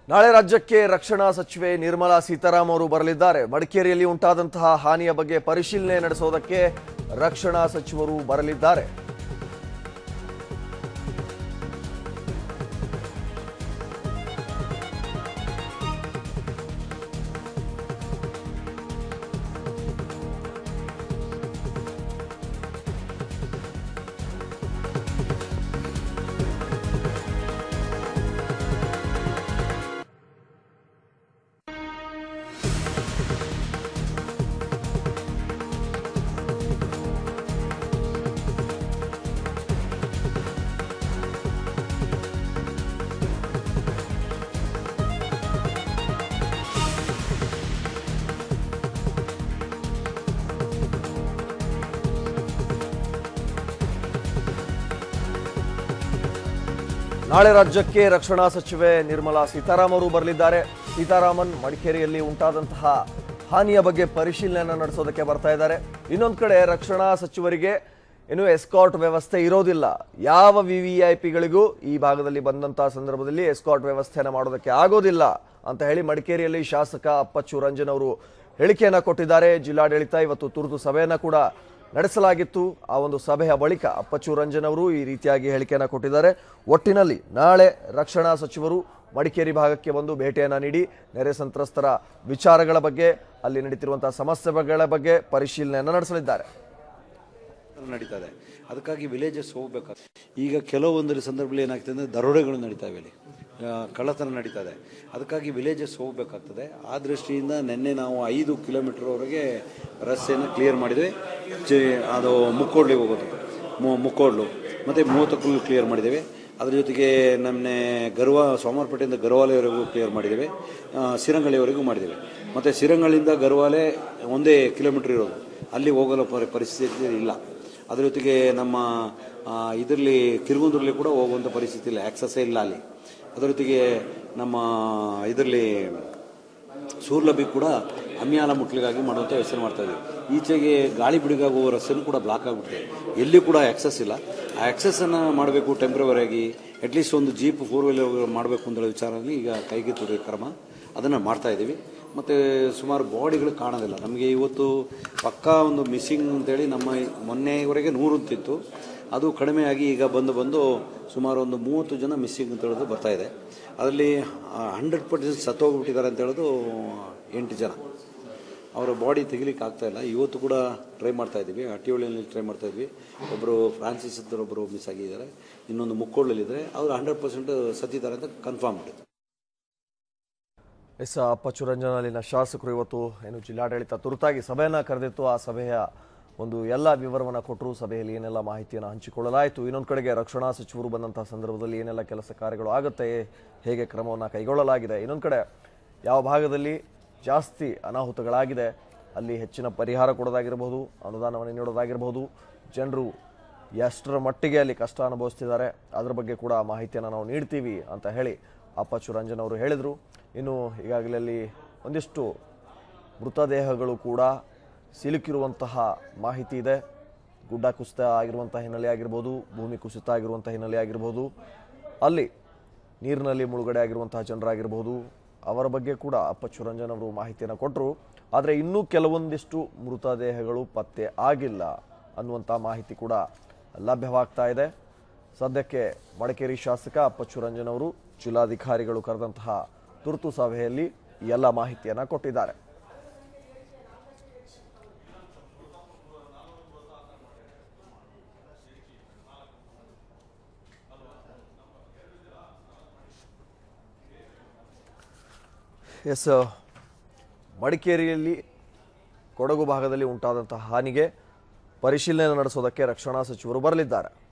ನಾಳೆ ರಾಜ್ಯಕ್ಕೆ ರಕ್ಷಣಾ ಸಚಿವೆ ನಿರ್ಮಲಾ ಸೀತಾರಾಮ್ ಅವರು ಬರಲಿದ್ದಾರೆ ಮಡಿಕೇರಿಯಲ್ಲಿ ಉಂಟಾದಂತಹ ಹಾನಿಯ ಬಗ್ಗೆ ಪರಿಶೀಲನೆ ನಡೆಸೋದಕ್ಕೆ ರಕ್ಷಣಾ ಸಚಿವರು ಬರಲಿದ್ದಾರೆ ನಾಳೆ ರಾಜ್ಯಕ್ಕೆ ರಕ್ಷಣಾ ಸಚಿವೆ ನಿರ್ಮಲಾ ಸೀತಾರಾಮ್ ಅವರು ಬರಲಿದ್ದಾರೆ ಸೀತಾರಾಮನ್ ಮಡಿಕೇರಿಯಲ್ಲಿ ಉಂಟಾದಂತಹ ಹಾನಿಯ ಬಗ್ಗೆ ಪರಿಶೀಲನೆ ನಡೆಸೋದಕ್ಕೆ ಬರ್ತಾ ಇದ್ದಾರೆ ಇನ್ನೊಂದು ಕಡೆ ರಕ್ಷಣಾ ಸಚಿವರಿಗೆ ಇನ್ನು ಎಸ್ಕಾಟ್ ವ್ಯವಸ್ಥೆ ಇರೋದಿಲ್ಲ ಯಾವ ವಿವಿಐಪಿಗಳಿಗೂ ಈ ಭಾಗದಲ್ಲಿ ಬಂದಂತಹ ಸಂದರ್ಭದಲ್ಲಿ ಎಸ್ಕಾಟ್ ವ್ಯವಸ್ಥೆಯನ್ನು ಮಾಡೋದಕ್ಕೆ ಆಗೋದಿಲ್ಲ ಅಂತ ಹೇಳಿ ಮಡಿಕೇರಿಯಲ್ಲಿ ಶಾಸಕ ಅಪ್ಪಚ್ಚು ರಂಜನ್ ಅವರು ಹೇಳಿಕೆಯನ್ನ ಕೊಟ್ಟಿದ್ದಾರೆ ಜಿಲ್ಲಾಡಳಿತ ಇವತ್ತು ತುರ್ತು ಸಭೆಯನ್ನ ಕೂಡ ನಡೆಸಲಾಗಿತ್ತು ಆ ಒಂದು ಸಭೆಯ ಬಳಿಕ ಅಪ್ಪಚ್ಚು ರಂಜನ್ ಅವರು ಈ ರೀತಿಯಾಗಿ ಹೇಳಿಕೆಯನ್ನ ಕೊಟ್ಟಿದ್ದಾರೆ ಒಟ್ಟಿನಲ್ಲಿ ನಾಳೆ ರಕ್ಷಣಾ ಸಚಿವರು ಮಡಿಕೇರಿ ಭಾಗಕ್ಕೆ ಬಂದು ಭೇಟಿಯನ್ನ ನೀಡಿ ನೆರೆ ಸಂತ್ರಸ್ತರ ವಿಚಾರಗಳ ಬಗ್ಗೆ ಅಲ್ಲಿ ನಡೀತಿರುವಂತಹ ಸಮಸ್ಯೆಗಳ ಬಗ್ಗೆ ಪರಿಶೀಲನೆಯನ್ನು ನಡೆಸಲಿದ್ದಾರೆ ನಡೀತಾ ಇದೆ ಅದಕ್ಕಾಗಿ ವಿಲೇಜಸ್ ಹೋಗ್ಬೇಕಾಗ್ತದೆ ಈಗ ಕೆಲವೊಂದು ಸಂದರ್ಭದಲ್ಲಿ ಏನಾಗ್ತದೆ ಅಂದರೆ ದರೋಡೆಗಳು ನಡೀತಾ ಇವೆ ಇಲ್ಲಿ ಆ, ಕಳ್ಳತನ ನಡೀತಾ ಇದೆ ಅದಕ್ಕಾಗಿ ವಿಲೇಜಸ್ ಹೋಗಬೇಕಾಗ್ತದೆ ಆ ದೃಷ್ಟಿಯಿಂದ ನಿನ್ನೆ ನಾವು ಐದು ಕಿಲೋಮೀಟರ್ವರೆಗೆ ರಸ್ತೆಯನ್ನು ಕ್ಲಿಯರ್ ಮಾಡಿದ್ವಿ ಚಿ ಅದು ಮುಕ್ಕೋಡ್ಲಿಗೆ ಹೋಗೋದು ಮು ಮುಕ್ಕೋಡ್ಲು ಮತ್ತು ಮೂವತ್ತಕ್ಕೂ ಕ್ಲಿಯರ್ ಮಾಡಿದ್ದೇವೆ ಅದ್ರ ಜೊತೆಗೆ ನಮ್ಮನೆ ಗರ್ವ ಸೋಮವಾರಪೇಟೆಯಿಂದ ಗರ್ವಾಲೆವರೆಗೂ ಕ್ಲಿಯರ್ ಮಾಡಿದ್ದೇವೆ ಆ, ಸಿರಂಗಳಿವರೆಗೂ ಮಾಡಿದ್ದೇವೆ ಮತ್ತು ಸಿರಂಗಳಿಂದ ಗರ್ವಾಲೆ ಒಂದೇ ಕಿಲೋಮೀಟರ್ ಇರೋದು ಅಲ್ಲಿ ಹೋಗಲು ಪರಿ- ಪರಿಸ್ಥಿತಿ ಇಲ್ಲ ಅದ್ರ ಜೊತೆಗೆ ನಮ್ಮ ಇದರಲ್ಲಿ ಕಿರುಗುಂದ್ರಲ್ಲಿ ಕೂಡ ಹೋಗುವಂಥ ಪರಿಸ್ಥಿತಿ ಇಲ್ಲ ಆಕ್ಸಸ್ಸೇ ಇಲ್ಲ ಅಲ್ಲಿ ಅದರ ಜೊತೆಗೆ ನಮ್ಮ ಇದರಲ್ಲಿ ಸೂರ್ಲಭಿ ಕೂಡ ಅಮ್ಯಾಲ ಮುಟ್ಲಿಗಾಗಿ ಮಾಡುವಂಥ ವ್ಯವಸ್ಥೆ ಮಾಡ್ತಾ ಇದ್ದೀವಿ ಈಚೆಗೆ ಗಾಳಿ ಬಿಡುಗಾಗಿ ಹೋಗೋ ರಸ್ತೆನೂ ಕೂಡ ಬ್ಲಾಕ್ ಆಗಿಬಿಟ್ಟಿದೆ ಎಲ್ಲಿ ಕೂಡ ಆಕ್ಸಸ್ ಇಲ್ಲ ಆ ಆಕ್ಸಸ್ಸನ್ನು ಮಾಡಬೇಕು ಟೆಂಪ್ರವರಿಯಾಗಿ ಅಟ್ಲೀಸ್ಟ್ ಒಂದು ಜೀಪ್ ಫೋರ್ ವೀಲರ್ ಮಾಡಬೇಕು ಅಂತ ಹೇಳೋ ವಿಚಾರದಲ್ಲಿ ಈಗ ಕೈಗೆತ್ತಿರೋ ಕ್ರಮ ಅದನ್ನು ಮಾಡ್ತಾ ಇದ್ದೀವಿ ಮತ್ತು ಸುಮಾರು ಬಾಡಿಗಳು ಕಾಣೋದಿಲ್ಲ ನಮಗೆ ಇವತ್ತು ಪಕ್ಕಾ ಒಂದು ಮಿಸ್ಸಿಂಗ್ ಅಂತೇಳಿ ನಮ್ಮ ಮೊನ್ನೆವರೆಗೆ ನೂರು ಅಂತಿತ್ತು ಅದು ಕಡಿಮೆಯಾಗಿ ಈಗ ಬಂದು ಬಂದು ಸುಮಾರು ಒಂದು ಮೂವತ್ತು ಜನ ಮಿಸ್ಸಿಂಗ್ ಅಂತ ಹೇಳೋದು ಬರ್ತಾ ಇದೆ ಅದರಲ್ಲಿ ಹಂಡ್ರೆಡ್ ಪರ್ಸೆಂಟ್ ಸತ್ತೋಗ್ಬಿಟ್ಟಿದ್ದಾರೆ ಅಂತ ಹೇಳೋದು ಎಂಟು ಜನ ಅವರ ಬಾಡಿ ತೆಗಿಲಿಕ್ಕೆ ಆಗ್ತಾ ಇಲ್ಲ ಇವತ್ತು ಕೂಡ ಟ್ರೈ ಮಾಡ್ತಾ ಇದ್ದೀವಿ ಹಟ್ಟಿಹೊಳಿಯಲ್ಲಿ ಟ್ರೈ ಮಾಡ್ತಾ ಇದ್ವಿ ಒಬ್ಬರು ಫ್ರಾನ್ಸಿಸ್ ಅಂತ ಒಬ್ಬರು ಮಿಸ್ ಆಗಿದ್ದಾರೆ ಇನ್ನೊಂದು ಮುಕ್ಕೋಡ್ಲಲ್ಲಿದ್ದಾರೆ ಅವರು ಹಂಡ್ರೆಡ್ ಪರ್ಸೆಂಟ್ ಸತ್ತಿದ್ದಾರೆ ಅಂತ ಕನ್ಫರ್ಮ್ ಮಾಡಿದ್ರು ಎಸ್ ಅಪ್ಪಚ್ಚುರಂಜನ್ ಅಲ್ಲಿನ ಶಾಸಕರು ಇವತ್ತು ಏನು ಜಿಲ್ಲಾಡಳಿತ ತುರ್ತಾಗಿ ಸಭೆಯನ್ನ ಕರೆದಿತ್ತು ಆ ಸಭೆಯ ಒಂದು ಎಲ್ಲ ವಿವರವನ್ನು ಕೊಟ್ಟರು ಸಭೆಯಲ್ಲಿ ಏನೆಲ್ಲ ಮಾಹಿತಿಯನ್ನು ಹಂಚಿಕೊಳ್ಳಲಾಯಿತು ಇನ್ನೊಂದು ಕಡೆಗೆ ರಕ್ಷಣಾ ಸಚಿವರು ಬಂದಂತಹ ಸಂದರ್ಭದಲ್ಲಿ ಏನೆಲ್ಲ ಕೆಲಸ ಕಾರ್ಯಗಳು ಆಗುತ್ತೆ ಹೇಗೆ ಕ್ರಮವನ್ನು ಕೈಗೊಳ್ಳಲಾಗಿದೆ ಇನ್ನೊಂದು ಕಡೆ ಯಾವ ಭಾಗದಲ್ಲಿ ಜಾಸ್ತಿ ಅನಾಹುತಗಳಾಗಿದೆ ಅಲ್ಲಿ ಹೆಚ್ಚಿನ ಪರಿಹಾರ ಕೊಡೋದಾಗಿರ್ಬೋದು ಅನುದಾನವನ್ನು ನೀಡೋದಾಗಿರ್ಬೋದು ಜನರು ಎಷ್ಟರ ಮಟ್ಟಿಗೆ ಅಲ್ಲಿ ಕಷ್ಟ ಅನುಭವಿಸ್ತಿದ್ದಾರೆ ಅದರ ಬಗ್ಗೆ ಕೂಡ ಮಾಹಿತಿಯನ್ನು ನಾವು ನೀಡ್ತೀವಿ ಅಂತ ಹೇಳಿ ಅಪ್ಪಚ್ಚು ರಂಜನ್ ಅವರು ಹೇಳಿದರು ಇನ್ನು ಈಗಾಗಲೇ ಅಲ್ಲಿ ಒಂದಿಷ್ಟು ಮೃತದೇಹಗಳು ಕೂಡ ಸಿಲುಕಿರುವಂತಹ ಮಾಹಿತಿ ಇದೆ ಗುಡ್ಡ ಕುಸಿತ ಆಗಿರುವಂಥ ಹಿನ್ನೆಲೆ ಆಗಿರ್ಬೋದು ಭೂಮಿ ಕುಸಿತ ಆಗಿರುವಂಥ ಹಿನ್ನೆಲೆ ಆಗಿರ್ಬೋದು ಅಲ್ಲಿ ನೀರಿನಲ್ಲಿ ಮುಳುಗಡೆ ಆಗಿರುವಂತಹ ಜನರಾಗಿರ್ಬೋದು ಅವರ ಬಗ್ಗೆ ಕೂಡ ಅಪ್ಪಚ್ಚು ರಂಜನ್ ಅವರು ಮಾಹಿತಿಯನ್ನು ಕೊಟ್ಟರು ಆದರೆ ಇನ್ನೂ ಕೆಲವೊಂದಿಷ್ಟು ಮೃತದೇಹಗಳು ಪತ್ತೆ ಆಗಿಲ್ಲ ಅನ್ನುವಂಥ ಮಾಹಿತಿ ಕೂಡ ಲಭ್ಯವಾಗ್ತಾ ಇದೆ ಸದ್ಯಕ್ಕೆ ಮಡಿಕೇರಿ ಶಾಸಕ ಅಪ್ಪಚ್ಚು ರಂಜನ್ ಅವರು ಜಿಲ್ಲಾಧಿಕಾರಿಗಳು ಕರೆದಂತಹ ತುರ್ತು ಸಭೆಯಲ್ಲಿ ಈ ಎಲ್ಲ ಮಾಹಿತಿಯನ್ನು ಕೊಟ್ಟಿದ್ದಾರೆ ಎಸ್ ಮಡಿಕೇರಿಯಲ್ಲಿ ಕೊಡಗು ಭಾಗದಲ್ಲಿ ಉಂಟಾದಂತಹ ಹಾನಿಗೆ ಪರಿಶೀಲನೆ ನಡೆಸೋದಕ್ಕೆ ರಕ್ಷಣಾ ಸಚಿವರು ಬರಲಿದ್ದಾರೆ